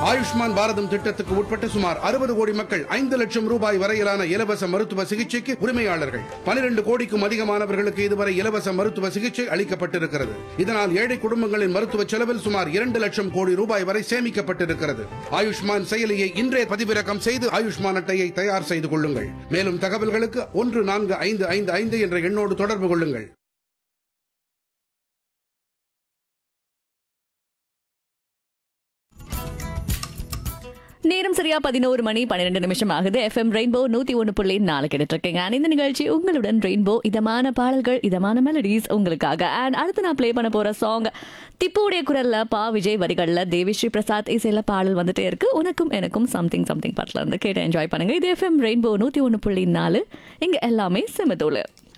ஆயுஷ்மான் பாரதம் திட்டத்துக்கு உட்பட்ட சுமார் அறுபது கோடி மக்கள் ஐந்து லட்சம் ரூபாய் வரையிலான இலவச மருத்துவ சிகிச்சைக்கு உரிமையாளர்கள் பனிரெண்டு கோடிக்கும் அதிகமானவர்களுக்கு இதுவரை இலவச மருத்துவ சிகிச்சை அளிக்கப்பட்டிருக்கிறது இதனால் ஏழை குடும்பங்களின் மருத்துவ செலவில் சுமார் இரண்டு லட்சம் கோடி ரூபாய் வரை சேமிக்கப்பட்டிருக்கிறது ஆயுஷ்மான் செயலியை இன்றே பதிவிறக்கம் செய்து ஆயுஷ்மான் அட்டையை தயார் செய்து கொள்ளுங்கள் மேலும் தகவல்களுக்கு ஒன்று நான்கு ஐந்து ஐந்து ஐந்து என்ற எண்ணோடு தொடர்பு கொள்ளுங்கள் நேரம் சரியா பதினோரு மணி பன்னிரெண்டு நிமிஷம் ஆகுது எஃப்எம் ரெயின்போ நூத்தி ஒன்று புள்ளி நாலு கேட்டுட்டு இருக்கீங்க And இந்த நிகழ்ச்சி உங்களுடன் ரெயின்போ இதமான பாடல்கள் இதமான மெலடிஸ் உங்களுக்காக அண்ட் அடுத்து நான் ப்ளே பண்ண போற சாங் திப்புடைய குரல்ல பா விஜய் வரிகள்ல தேவிஸ்ரீ பிரசாத் இசையில பாடல் வந்துட்டே இருக்கு உனக்கும் எனக்கும் சம்திங் சம்திங் பாட்டில் இருந்து கேட்டு என்ஜாய் பண்ணுங்க இது எஃப்எம் ரெயின்போ நூத்தி ஒன்று புள்ளி நாலு இங்க எல்லாமே செமதோலு